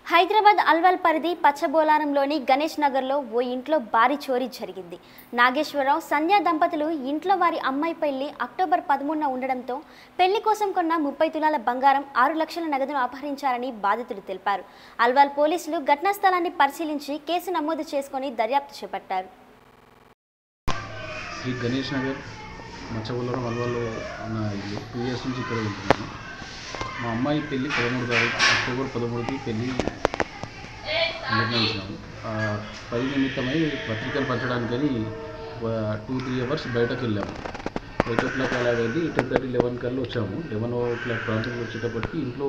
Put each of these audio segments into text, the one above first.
హైదరాబాద్ అల్వాల్ పరిధి పచ్చబోలారంలోని గణేష్ నగర్లో ఓ ఇంట్లో భారీ చోరీ జరిగింది నాగేశ్వరరావు సంధ్యా దంపతులు ఇంట్లో వారి అమ్మాయి పెళ్లి అక్టోబర్ పదమూడున ఉండడంతో పెళ్లి కోసం కొన్న ముప్పై తులాల బంగారం ఆరు లక్షల నగదును అపహరించారని బాధితుడు తెలిపారు అల్వాల్ పోలీసులు ఘటనా స్థలాన్ని పరిశీలించి కేసు నమోదు చేసుకుని దర్యాప్తు చేపట్టారు శ్రీ గణేష్ నగర్ మచ్చబుల్లరం అల్వాలో ఉన్న ఇల్లు టూ ఇయర్స్ నుంచి ఇక్కడ ఉంటున్నాను మా అమ్మాయి పెళ్ళి పదమూడు తారీఖు అక్టోబర్ పదమూడుకి పెళ్ళి నిర్ణయించినాము ఆ పని నిమిత్తమై పత్రికలు పంచడానికని టూ త్రీ అవర్స్ బయటకు వెళ్ళాము ఎయిట్ ఓ క్లాక్ అలా వెళ్ళి టెన్ థర్టీ లెవెన్ కల్లా వచ్చాము లెవెన్ ఓ క్లాక్ ప్రాంతంలో వచ్చేటప్పటికి ఇంట్లో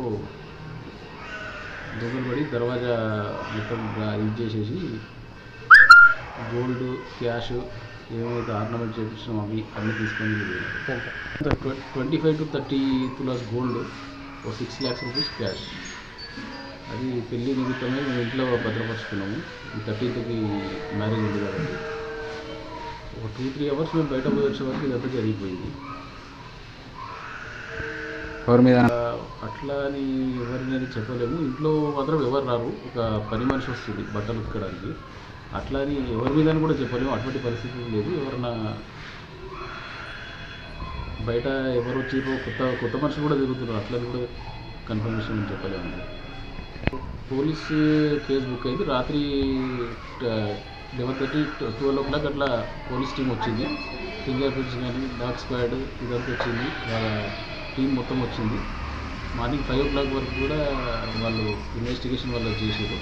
దొంగలు పడి దర్వాజా మొత్తం ఇది చేసేసి గోల్డ్ క్యాష్ ఏమైతే ఆర్నమెంట్ చేపించినామో అవి అన్నీ తీసుకొని twenty five to thirty tolas gold ఓ సిక్స్ ల్యాక్స్ రూపీస్ క్యాష్ అది పెళ్లి నిమిత్తమై మేము ఇంట్లో భద్రపరుచుకున్నాము ఈ థర్టీన్త్కి మ్యారేజ్ ఉంది కాబట్టి ఒక టూ త్రీ అవర్స్ మేము బయట పోయి వచ్చే వరకు ఇదంతా జరిగిపోయింది ఎవరి మీద ఆ, అట్లా అని ఎవరినని చెప్పలేము ఇంట్లో మాత్రం ఎవరు రారు ఒక పని మనిషి వస్తుంది బట్టలు ఉతకడానికి అట్లా అని ఎవరి మీద అని కూడా చెప్పలేము అటువంటి పరిస్థితి లేదు ఎవరన్నా బయట ఎవరు వచ్చిర్రో కొత్త కొత్త మనుషులు కూడా తిరుగుతున్నారు అట్లని కూడా కన్ఫర్మేషన్ చెప్పలేము పోలీస్ కేసు బుక్ అయింది రాత్రి eleven thirty twelve o'clock అట్లా పోలీస్ టీం వచ్చింది ఫింగర్ ప్రింట్స్ కానీ డాగ్ స్క్వాడ్ ఇదంతా వచ్చింది వాళ్ళ టీం మొత్తం వచ్చింది మార్నింగ్ ఫైవ్ ఓ క్లాక్ వరకు కూడా వాళ్ళు ఇన్వెస్టిగేషన్ వాళ్ళు చేసారు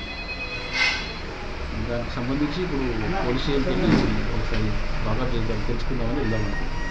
దానికి సంబంధించి ఇప్పుడు పోలీస్ స్టేషన్కి వెళ్ళి ఒకసారి బాగా తెలుసుకుందామని వెళ్దామనుకుంటున్నాం